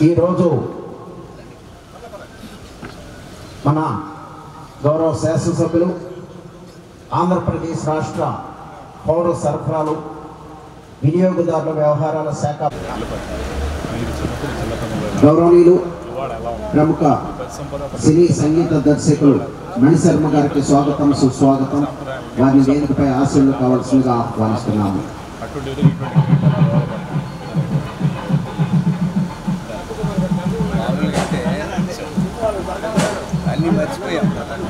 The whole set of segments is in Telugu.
ఈరోజు మన గౌరవ శాసనసభ్యులు ఆంధ్రప్రదేశ్ రాష్ట్ర పౌర సరఫరాలు వినియోగదారుల వ్యవహారాల శాఖ గౌరవనీయులు ప్రముఖ సినీ సంగీత దర్శకులు మణిశర్మ గారికి స్వాగతం సుస్వాగతం వారిని వేదికపై ఆశీర్లు కావాల్సిందిగా ఆహ్వానిస్తున్నాము మామూలుగా అయితే అన్నీ మర్చిపోయాం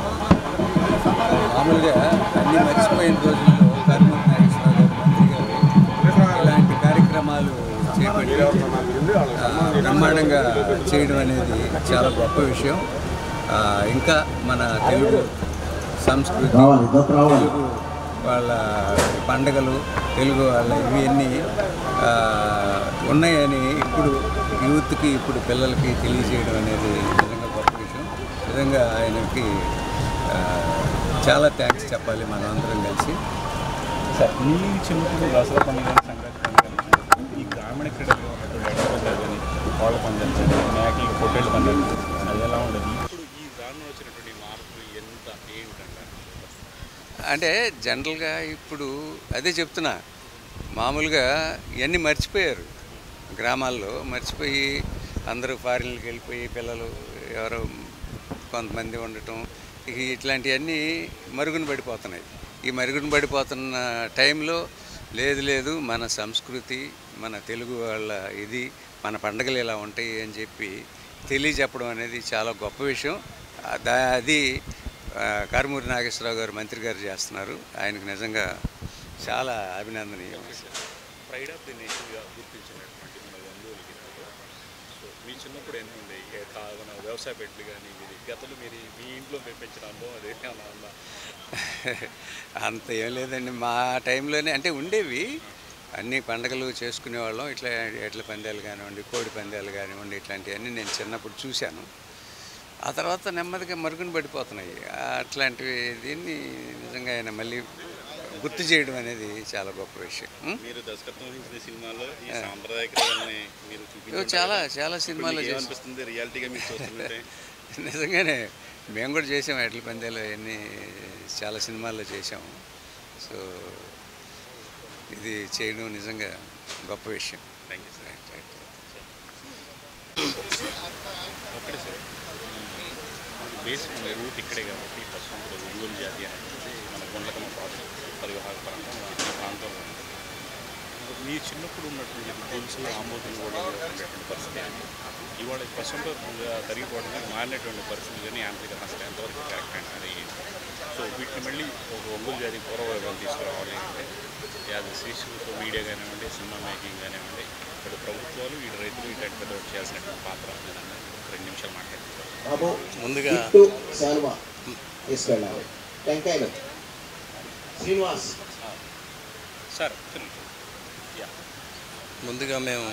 మామూలుగా అన్నీ మర్చిపోయిన రోజుల్లో కర్నూలు నాగేశ్వరరావు గారు మంత్రి గారు ఇలాంటి కార్యక్రమాలు చేపట్టి ఆ, బ్రహ్మాండంగా చేయడం అనేది చాలా గొప్ప విషయం ఆ, ఇంకా మన తెలుగు సంస్కృతి రావాలి దొక్క రావాలి తెలుగు వాళ్ళ పండగలు తెలుగు వాళ్ళ ఇవన్నీ ఆ, ఉన్నాయని ఇప్పుడు యూత్కి ఇప్పుడు పిల్లలకి తెలియజేయడం అనేది నిజంగా గొప్ప విషయం నిజంగా ఆయనకి ఆ, చాలా థ్యాంక్స్ చెప్పాలి మనం అందరం కలిసి సార్ మీ చిన్నప్పుడు దసరా పండుగ కానీ సంక్రాంతి పండుగ కానీ ఈ గ్రామీణ క్రీడలు అటు ఎడ్ల పందాలు కానీ కోళ్ళ పందాలు కానీ మేకలు పొట్టేళ్ళ పందాలు అది ఎలా ఉండదు ఇప్పుడు ఈ దానిలో వచ్చినటువంటి మార్పు ఎంత ఏమిటంటారు అంటే జనరల్గా ఇప్పుడు అదే చెప్తున్నా మామూలుగా ఇవన్నీ మర్చిపోయారు గ్రామాల్లో మర్చిపోయి అందరూ ఫారిన్లకు వెళ్ళిపోయి పిల్లలు ఎవరో కొంతమంది ఉండటం ఇక ఇట్లాంటివన్నీ మరుగున పడిపోతున్నాయి ఈ మరుగున పడిపోతున్న టైంలో లేదు లేదు మన సంస్కృతి మన తెలుగు వాళ్ళ ఇది మన పండగలు ఇలా ఉంటాయి అని చెప్పి తెలియజెప్పడం అనేది చాలా గొప్ప విషయం ఆ దా- అది ఆ, కారుమూరి నాగేశ్వరరావు గారు మంత్రి గారు చేస్తున్నారు ఆయనకు నిజంగా చాలా అభినందనీయం ప్రైడ్ ఆఫ్ ది నేషన్గా గుర్తించినటువంటి మన బంధువులకి సో మీ చిన్నప్పుడు ఎన్ని ఉండే మన వ్యవసాయ పెట్టులు కానీ మీది గతలు మీరు మీ ఇంట్లో పెంచిన అనుభవం అదే ఏమన్నా ఉందా అంత ఏం లేదండి మా టైంలోనే అంటే ఉండేవి అన్ని పండగలు చేసుకునేవాళ్ళం ఇట్లా ఎడ్ల పందాలు కానివ్వండి కోడి పందాలు కానివ్వండి ఇట్లాంటివన్నీ నేను చిన్నప్పుడు చూశాను ఆ తర్వాత నెమ్మదిగా మరుగున పడిపోతున్నాయి అట్లాంటివి దీన్ని నిజంగా ఆయన మళ్ళీ గుర్తు చేయడం అనేది చాలా గొప్ప విషయం ఉం? మీరు దర్శకత్వం వహించిన సినిమాలో ఈ సాంప్రదాయ క్రీడల్ని మీరు ఓ, చూపించారు చాలా చాలా సినిమాలు చేశాం ఏమనిపిస్తుంది రియాలిటీగా మీకు చూస్తుంటే నిజంగానే మేము కూడా చేసాం ఎడ్ల పందాలు అవన్నీ చాలా సినిమాల్లో చేసాం సో ఇది చేయడం నిజంగా గొప్ప విషయం thank you sir right, right. ఒక్కటే సార్ బేసిక్ మన రూట్ ఇక్కడే కాబట్టి ఫస్ట్ ఇప్పుడు ఒంగోలు జాతి అనేది మన గుండ్లకమ్మ ప్రాజెక్ట్ పరివాహక ప్రాంతం ఈ ప్రాంతంలో ఉంది ఇప్పుడు మీ చిన్నప్పుడు ఉన్నటువంటి గొలుసులు ఆమోదం కూడా ఉండేటువంటి పరిస్థితి ఇవాళ ప్రస్తుతం తరిగిపోవడం కానీ మారినటువంటి పరిస్థితి కానీ యాంత్రిక నష్టం ఎంతవరకు కరెక్ట్ అంటారు సో వీటిని మళ్ళీ ఒక ఒంగోలు జాతి పూర్వవైభవం తీసుకురావాలి అంటే యాజ్ శిశువుతో మీడియా కానివ్వండి సినిమా మేకింగ్ కానివ్వండి ఇటు ప్రభుత్వాలు ఇటు రైతులు ఇటు పెద్ద చేయాల్సినటువంటి పాత్ర ఉందని ఒక రెండు నిమిషాలు మాట్లాడుతున్నారు బాబు ముందుగా ఇటు శాలువా తీసుకెళ్ళాలి టెంకాయలు శ్రీనివాస్ సార్ ఒక్క నిమిషం యా ముందుగా మేము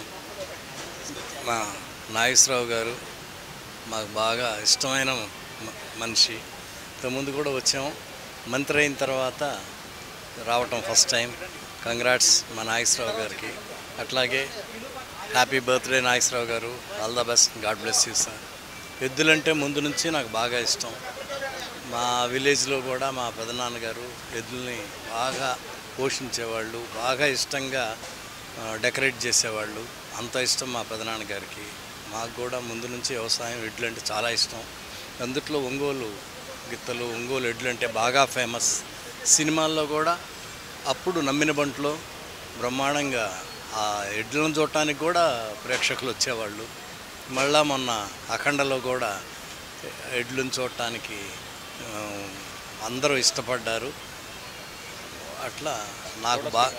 మా నాగేశ్వరరావు గారు మాకు బాగా ఇష్టమైన మ- మనిషి ఇంతకుముందు కూడా వచ్చాము మంత్రి అయిన తర్వాత రావటం ఫస్ట్ టైం కంగ్రాట్స్ మా నాగేశ్వరరావు గారికి అట్లాగే హ్యాపీ బర్త్డే నాగేశ్వరరావు గారు all the best God bless you sir ఎద్దులంటే ముందు నుంచి నాకు బాగా ఇష్టం మా విలేజ్లో కూడా మా పెదనాన్నగారు ఎద్దుల్ని బాగా పోషించేవాళ్ళు బాగా ఇష్టంగా ఆ, డెకరేట్ చేసేవాళ్ళు అంత ఇష్టం మా పెదనాన్నగారికి మాకు కూడా ముందు నుంచి వ్యవసాయం ఎడ్లు అంటే చాలా ఇష్టం అందుట్లో ఒంగోలు గిత్తలు ఒంగోలు ఎడ్లు అంటే బాగా ఫేమస్ సినిమాల్లో కూడా అప్పుడు నమ్మిన బంట్లో బ్రహ్మాండంగా ఆ ఎడ్లను చూడటానికి కూడా ప్రేక్షకులు వచ్చేవాళ్ళు మళ్ళా మొన్న అఖండలో కూడా ఎడ్లను చూడటానికి ఆ, అందరూ ఇష్టపడ్డారు అట్లా నాకు బాగా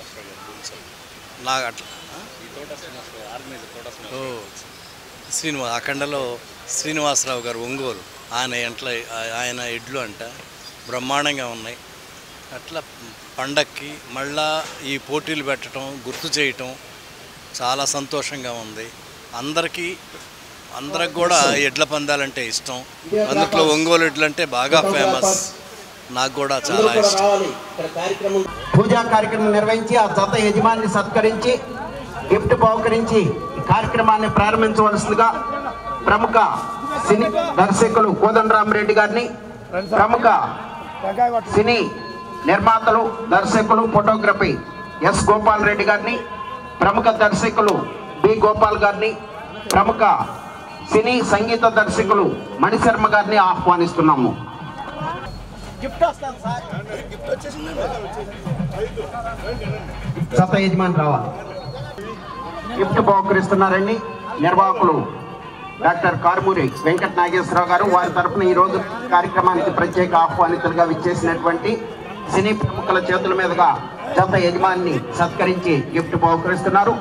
నాకు అట్లా ఆ? ఈ తోట శ్రీనివాసరావు ఆర్గనైజర్ తోట ఓ శ్రీనివాసరావు శ్రీనివాస్ అఖండలో శ్రీనివాసరావు గారు ఒంగోలు ఆయన ఎంట్ల ఆయన ఎడ్లు అంట బ్రహ్మాండంగా ఉన్నాయి అట్లా పండక్కి మళ్ళా ఈ పోటీలు పెట్టడం గుర్తు చేయటం చాలా సంతోషంగా ఉంది అందరికీ అందరికి కూడా ఎడ్ల పందాలంటే ఇష్టం అందులో ఒంగోలు ఎడ్లు అంటే బాగా ఫేమస్ నాకు కూడా చాలా ఇష్టం రావాలి ఇక్కడ కార్యక్రమం పూజా కార్యక్రమం నిర్వహించి ఆ జత యజమానిని సత్కరించి గిఫ్ట్ బహుకరించి కార్యక్రమాన్ని ప్రారంభించవలసిందిగా ప్రముఖ సినీ దర్శకులు కోదండరామరెడ్డి గారిని ప్రముఖ సినీ నిర్మాతలు దర్శకులు ఫోటోగ్రఫీ ఎస్ గోపాల్ రెడ్డి గారిని ప్రముఖ దర్శకులు బి గోపాల్ గారిని ప్రముఖ సినీ సంగీత దర్శకులు మణిశర్మ గారిని ఆహ్వానిస్తున్నాము సత యజమాని రావాలి గిఫ్ట్ బహుకరిస్తున్నారండి నిర్వాహకులు డాక్టర్ కారుమూరి వెంకట నాగేశ్వరరావు గారు వారి తరఫున ఈ రోజు కార్యక్రమానికి ప్రత్యేక ఆహ్వానితులుగా విచ్చేసినటువంటి సినీ ప్రముఖుల చేతుల మీదుగా జత యజమాని సత్కరించి గిఫ్ట్ బహుకరిస్తున్నారు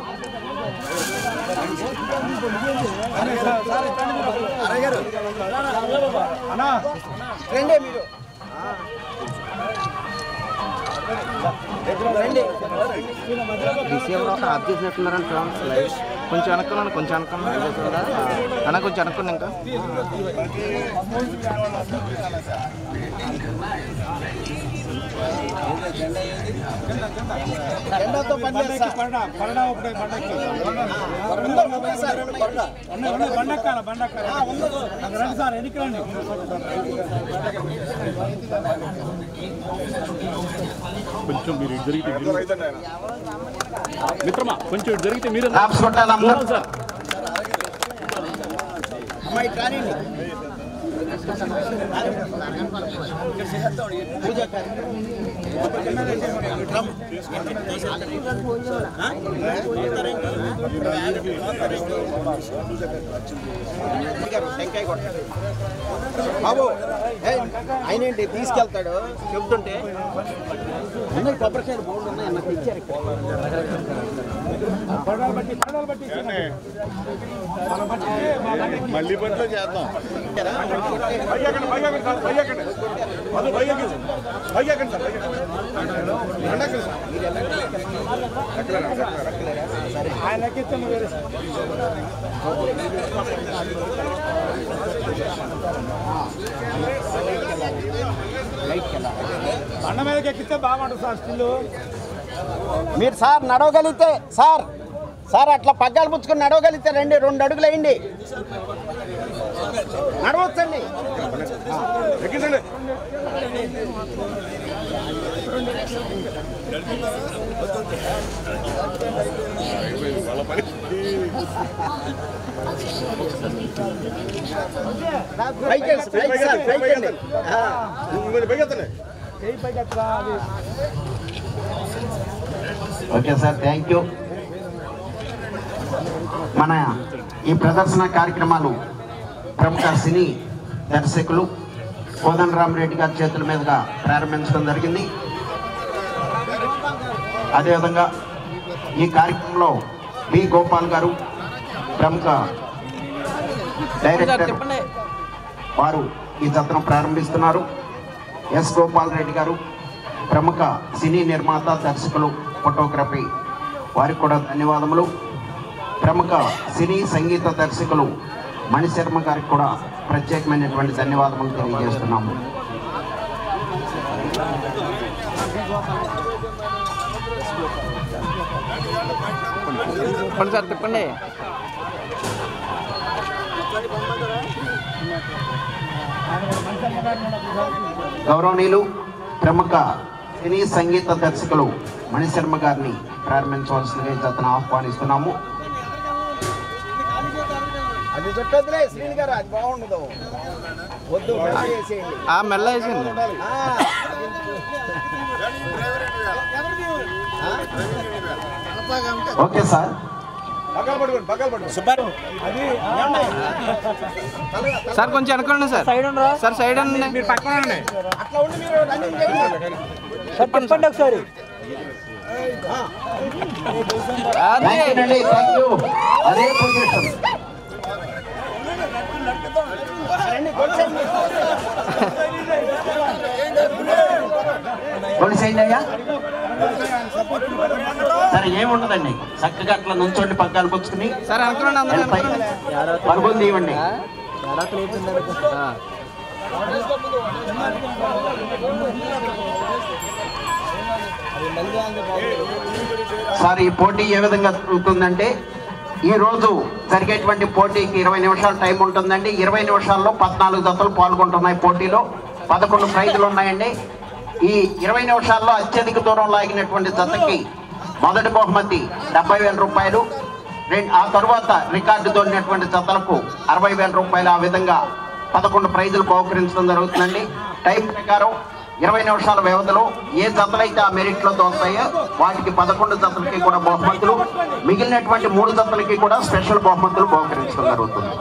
కొంచెం అనుకున్నాను కొంచెం అనుకున్నాను అన్న కొంచెం అనుకున్నా ఇంకా కొంచెం మీరు ఇటు జరిగితే మీరు- మిత్రమా కొంచెం ఇటు జరిగితే మీరు క్లాప్స్ కొట్టాలి అందరూ. సార్ బాబు ఆయన ఏంటి తీసుకెళ్తాడు చెప్తుంటే ఉన్నాయి కొబ్బరికాయలు బోర్డు ఉన్నాయి అన్న తెచ్చారు ఇక్కడ. మళ్ళీ పట్ల చేద్దాం బండ మీదకి ఎక్కితే బాగుంటుంది సార్ స్టిల్ మీరు సార్ నడవగలిగితే సార్ సార్ అట్లా పగ్గాలు పుచ్చుకొని నడవగలిగితే రండి రెండు అడుగులు వేయండి నడవచ్చండి పైకి వెళ్ళి, పైకి సార్, పైకి వెళ్ళి. ఆ. చేయి పైకి ఎత్తరా అది ఓకే సార్ థ్యాంక్ యూ మన ఈ ప్రదర్శన కార్యక్రమాలు ప్రముఖ సినీ దర్శకులు కోదండరామరెడ్డి గారి చేతుల మీదుగా ప్రారంభించడం జరిగింది అదేవిధంగా ఈ కార్యక్రమంలో బి గోపాల్ గారు ప్రముఖ డైరెక్టర్ వారు ఈ జతను ప్రారంభిస్తున్నారు ఎస్ గోపాల్ రెడ్డి గారు ప్రముఖ సినీ నిర్మాత దర్శకులు ఫోటోగ్రఫీ వారికి కూడా ధన్యవాదములు ప్రముఖ సినీ సంగీత దర్శకులు మణిశర్మ గారికి కూడా ప్రత్యేకమైనటువంటి ధన్యవాదములు తెలియజేస్తున్నాము చెప్పండి సార్ చెప్పండి గౌరవనీయులు ప్రముఖ సినీ సంగీత దర్శకులు మణిశర్మ గారిని ప్రారంభించవలసిందిగా ఈ జతను ఆహ్వానిస్తున్నాము అది చుట్టొద్దులే శ్రీని గారు అది బాగుండదు వద్దు మెల్ల వేసేయండి ఆ మెల్ల వేసింది ఆ. ఓకే సార్ సార్ కొంచెం అనుకోండి సార్ సైడ్ సార్ సైడ్ మీరు పక్కన అట్లా ఉండి మీరు రన్నింగ్ చేయండి చెప్పండి ఒకసారి థ్యాంక్ యూ అండి థ్యాంక్ యూ అదే పొజిషన్ రండి కొలిసేయండి. కొలిసేయండి అయ్యా సరే ఏముండదండి చక్కగా అట్లా నుంచోండి పగ్గాలు పుచ్చుకుని సార్ అనుకోండి అందరూ వెళ్ళిపోయి అనుకోండి పరుగులు తీయండి సార్ ఈ పోటీ ఏ విధంగా జరుగుతుందంటే ఈ రోజు జరిగేటువంటి పోటీకి ఇరవై నిమిషాల టైం ఉంటుందండి ఇరవై నిమిషాల్లో పద్నాలుగు జతలు పాల్గొంటున్నాయి పోటీలో పదకొండు ప్రైజులు ఉన్నాయండి ఈ ఇరవై నిమిషాల్లో అత్యధిక దూరం లాగినటువంటి జతకి మొదటి బహుమతి డెబ్బై వేల రూపాయలు రెండు ఆ తరువాత రికార్డు తోలినటువంటి జతలకు అరవై వేల రూపాయలు ఆ విధంగా పదకొండు ప్రైజులు బహుకరించడం జరుగుతుందండి టైం ప్రకారం ఇరవై నిమిషాల వ్యవధిలో ఏ జతలైతే ఆ మెరిట్లో తోలుతాయో వాటికి పదకొండు జతలకి కూడా బహుమతులు మిగిలినటువంటి మూడు జతలకి కూడా స్పెషల్ బహుమతులు బహుకరించడం జరుగుతుంది